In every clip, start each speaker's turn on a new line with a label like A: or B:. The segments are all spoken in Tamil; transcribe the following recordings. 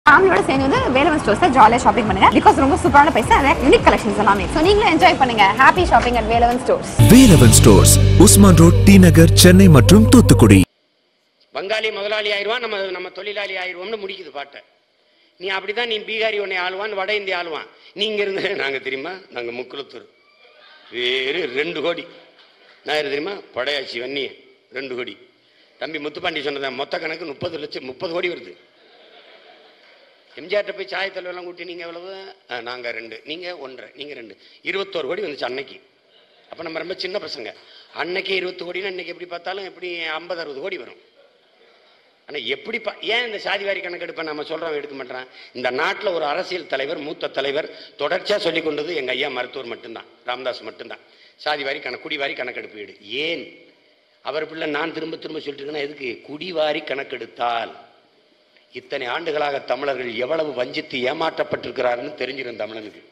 A: ஃபேமிலியோட சேர்ந்து வந்து வேலவன் ஸ்டோர்ஸ்ல ஜாலியாக ஷாப்பிங் பண்ணுங்க பிகாஸ் ரொம்ப சூப்பரான பைசா நிறைய யூனிக் கலெக்ஷன்ஸ் எல்லாமே ஸோ நீங்களும் என்ஜாய் பண்ணுங்க happy shopping at Velavan stores
B: Velavan stores Usman road T Nagar Chennai மற்றும் தூத்துக்குடி
C: பங்காளி முதலாளி ஆயிடுவான் நம்ம நம்ம தொழிலாளி ஆயிடுவோம்னு முடிக்குது பாட்டை நீ அப்படிதான் நீ பீகாரி உன்னை ஆளுவான் வட இந்திய ஆளுவான் நீங்க இருந்து நாங்க தெரியுமா நாங்க முக்குளத்தூர் வேறு ரெண்டு கோடி நான் யாரு தெரியுமா படையாச்சி வன்னி ரெண்டு கோடி தம்பி முத்துப்பாண்டி சொன்னதான் மொத்த கணக்கு முப்பது லட்சம் முப்பது கோடி வருது எம்ஜிஆர்ட்ட போய் சாய தலைவெல்லாம் கூட்டி நீங்க எவ்வளவு ஆ, நாங்க ரெண்டு நீங்க ஒன்றரை நீங்க ரெண்டு இருபத்தோரு கோடி வந்துச்சு அன்னைக்கு அப்ப நம்ம ரொம்ப சின்ன பசங்க அன்னைக்கு இருபத்தி கோடினா இன்னைக்கு எப்படி பார்த்தாலும் எப்படி ஐம்பது அறுபது கோடி வரும் ஆனா எப்படி பா ஏன் இந்த சாதிவாரி கணக்கெடுப்பை நம்ம சொல்றோம் எடுக்க மாட்டேறான் இந்த நாட்டில் ஒரு அரசியல் தலைவர் மூத்த தலைவர் தொடர்ச்சியா சொல்லி கொண்டது எங்க ஐயா மருத்துவர் மட்டும்தான் ராமதாஸ் மட்டும்தான் சாதிவாரி கணக்கு குடிவாரி கணக்கெடுப்பு எடு ஏன் அவர் பிள்ளை நான் திரும்ப திரும்ப சொல்லிட்டு இருக்கேன்னா எதுக்கு குடிவாரி கணக்கெடுத்தால் இத்தனை ஆண்டுகளாக தமிழர்கள் எவ்வளவு வஞ்சித்து ஏமாற்றப்பட்டிருக்கிறாருன்னு தெரிஞ்சிடும் தமிழனுக்கு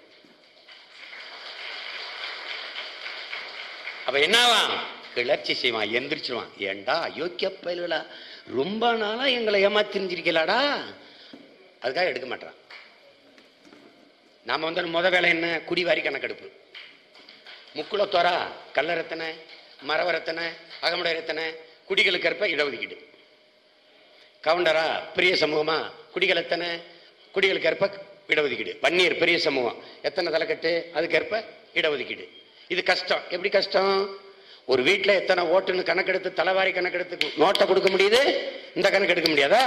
C: அப்ப என்னவான் கிளர்ச்சி செய்வான் எந்திரிச்சிருவான் ஏண்டா அயோக்கிய பயல்களா ரொம்ப நாளா எங்களை ஏமாத்திருந்திருக்கலாடா அதுக்காக எடுக்க மாட்டான் நாம வந்து முத வேலை என்ன குடிவாரி கணக்கெடுப்பு முக்குளத்தோரா கல்லரத்தனை மரவரத்தனை அகமுடைய ரத்தனை குடிகளுக்கு ஏற்ப இடஒதுக்கீடு கவுண்டரா பெரிய சமூகமா குடிகள் எத்தனை குடிகளுக்கு ஏற்ப இடஒதுக்கீடு வன்னியர் பெரிய சமூகம் எத்தனை தலைக்கட்டு அதுக்கேற்ப இடஒதுக்கீடு இது கஷ்டம் எப்படி கஷ்டம் ஒரு வீட்டுல எத்தனை ஓட்டுன்னு கணக்கெடுத்து தலைவாரி கணக்கெடுத்து நோட்டை கொடுக்க முடியுது இந்த கணக்கு எடுக்க முடியாதா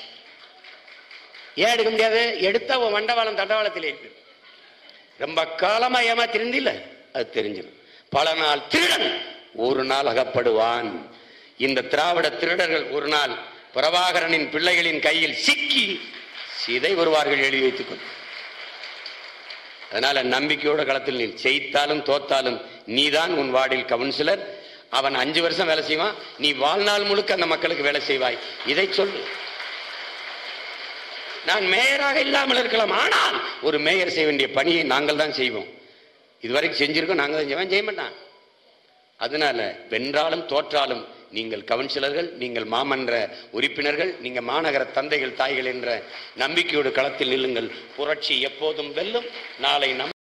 C: ஏன் எடுக்க முடியாது எடுத்தா உன் வண்டவாளம் தண்டவாளத்தில் இருக்கு ரொம்ப காலமா ஏமாத்திருந்தில்ல அது தெரிஞ்சிடும் பல நாள் திருடன் ஒரு நாள் அகப்படுவான் இந்த திராவிட திருடர்கள் ஒரு நாள் பிரபாகரனின் பிள்ளைகளின் கையில் சிக்கி சிதை வருவார்கள் எழுதி வைத்துக் கொள் அதனால நம்பிக்கையோட களத்தில் நீ ஜெயித்தாலும் தோத்தாலும் நீதான் உன் வார்டில் கவுன்சிலர் அவன் அஞ்சு வருஷம் வேலை செய்வான் நீ வாழ்நாள் முழுக்க அந்த மக்களுக்கு வேலை செய்வாய் இதை சொல்லு நான் மேயராக இல்லாமல் இருக்கலாம் ஆனால் ஒரு மேயர் செய்ய வேண்டிய பணியை நாங்கள் தான் செய்வோம் இதுவரைக்கும் செஞ்சிருக்கோம் நாங்கள் தான் செய்வோம் செய்ய மாட்டான் அதனால வென்றாலும் தோற்றாலும் நீங்கள் கவுன்சிலர்கள் நீங்கள் மாமன்ற உறுப்பினர்கள் நீங்கள் மாநகர தந்தைகள் தாய்கள் என்ற நம்பிக்கையோடு களத்தில் நில்லுங்கள் புரட்சி எப்போதும் வெல்லும் நாளை நம்